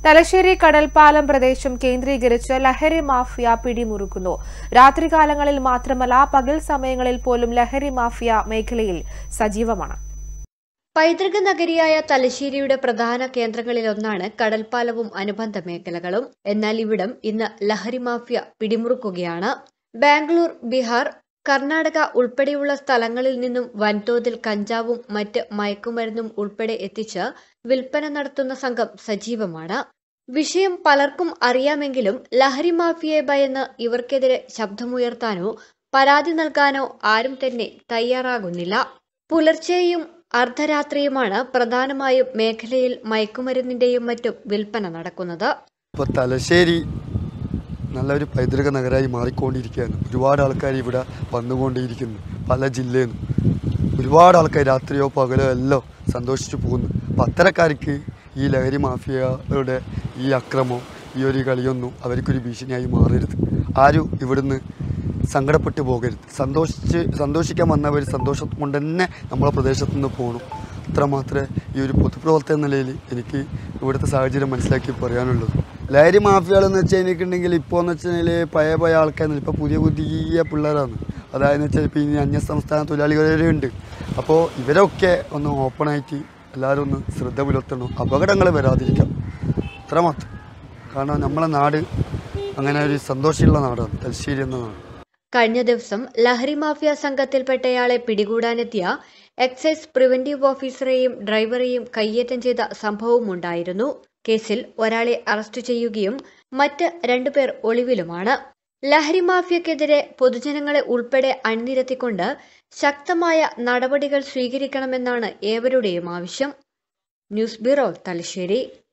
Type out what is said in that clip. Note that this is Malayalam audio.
തലശ്ശേരി കടൽപ്പാലം പ്രദേശം കേന്ദ്രീകരിച്ച് ലഹരി മാഫിയ പിടിമുറുക്കുന്നു രാത്രികാലങ്ങളിൽ മാത്രമല്ല പകൽ സമയങ്ങളിൽ പോലും ലഹരി മാഫിയ മേഖലയിൽ സജീവമാണ് പൈതൃക നഗരിയായ തലശ്ശേരിയുടെ പ്രധാന കേന്ദ്രങ്ങളിലൊന്നാണ് കടൽപ്പാലവും അനുബന്ധ മേഖലകളും എന്നാൽ ഇവിടം ഇന്ന് ലഹരി മാഫിയ പിടിമുറുക്കുകയാണ് ബാംഗ്ലൂർ ബീഹാർ കർണാടക ഉൾപ്പെടെയുള്ള സ്ഥലങ്ങളിൽ നിന്നും വൻതോതിൽ കഞ്ചാവും മറ്റ് മയക്കുമരുന്നും ഉൾപ്പെടെ എത്തിച്ച് വിൽപ്പന നടത്തുന്ന സംഘം സജീവമാണ് വിഷയം പലർക്കും അറിയാമെങ്കിലും ലഹരി മാഫിയയെ ഭയന്ന് ഇവർക്കെതിരെ ശബ്ദമുയർത്താനോ പരാതി നൽകാനോ ആരും തന്നെ തയ്യാറാകുന്നില്ല പുലർച്ചെയും അർദ്ധരാത്രിയുമാണ് പ്രധാനമായും മേഖലയിൽ മയക്കുമരുന്നിന്റെയും മറ്റും വിൽപ്പന നടക്കുന്നത് ഇപ്പോൾ തലശ്ശേരി നല്ലൊരു പൈതൃക നഗരമായി മാറിക്കൊണ്ടിരിക്കുകയാണ് ഒരുപാട് ആൾക്കാർ ഇവിടെ വന്നുകൊണ്ടിരിക്കുന്നു പല ജില്ലയിൽ നിന്നും ഒരുപാട് ആൾക്കാർ രാത്രിയോ പകലോ എല്ലാം സന്തോഷിച്ചു പോകുന്നു അപ്പം അത്തരക്കാർക്ക് ഈ ലഹരി മാഫിയയുടെ ഈ അക്രമം ഈ ഒരു കളിയൊന്നും അവർക്കൊരു ഭീഷണിയായി മാറരുത് ആരും ഇവിടുന്ന് സങ്കടപ്പെട്ടു പോകരുത് സന്തോഷിച്ച് സന്തോഷിക്കാൻ വന്നവർ സന്തോഷം കൊണ്ട് തന്നെ നമ്മളെ പ്രദേശത്തു നിന്ന് പോകണം അത്ര മാത്രമേ ഈ ഒരു പൊതുപ്രവർത്തന നിലയിൽ എനിക്ക് ഇവിടുത്തെ സാഹചര്യം മനസ്സിലാക്കി പറയാനുള്ളൂ ലഹരി മാഫിയകളെന്ന് വെച്ച് കഴിഞ്ഞിട്ടുണ്ടെങ്കിൽ ഇപ്പോൾ എന്ന് വെച്ചാൽ പഴയ പഴയ ആൾക്കാരെന്ന് ഇപ്പോൾ പുതിയ പുതിയ പിള്ളേരാണ് അതായത് വെച്ചാൽ ഇപ്പോൾ ഇനി അന്യ സംസ്ഥാന തൊഴിലാളികളെ ഉണ്ട് അപ്പോൾ ഇവരൊക്കെ ഒന്ന് ഓപ്പണായിട്ട് എല്ലാവരും ഒന്ന് ശ്രദ്ധ പുലർത്തണം അപകടങ്ങൾ വരാതിരിക്കാം അത്ര മാത്രം കാരണം നമ്മളെ നാട് അങ്ങനെ ഒരു സന്തോഷമുള്ള നാടാണ് തലശ്ശേരി എന്ന നാട് കഴിഞ്ഞ ദിവസം ലഹരി മാഫിയ സംഘത്തിൽപ്പെട്ടയാളെ പിടികൂടാനെത്തിയ എക്സൈസ് പ്രിവന്റീവ് ഓഫീസറെയും ഡ്രൈവറെയും കയ്യേറ്റം ചെയ്ത സംഭവമുണ്ടായിരുന്നു കേസിൽ ഒരാളെ അറസ്റ്റ് ചെയ്യുകയും മറ്റ് രണ്ടുപേർ ഒളിവിലുമാണ് ലഹരി മാഫിയക്കെതിരെ പൊതുജനങ്ങളെ ഉൾപ്പെടെ അണിനിരത്തിക്കൊണ്ട് ശക്തമായ നടപടികൾ സ്വീകരിക്കണമെന്നാണ് ഏവരുടെയും ആവശ്യം ന്യൂസ് ബ്യൂറോ തലശ്ശേരി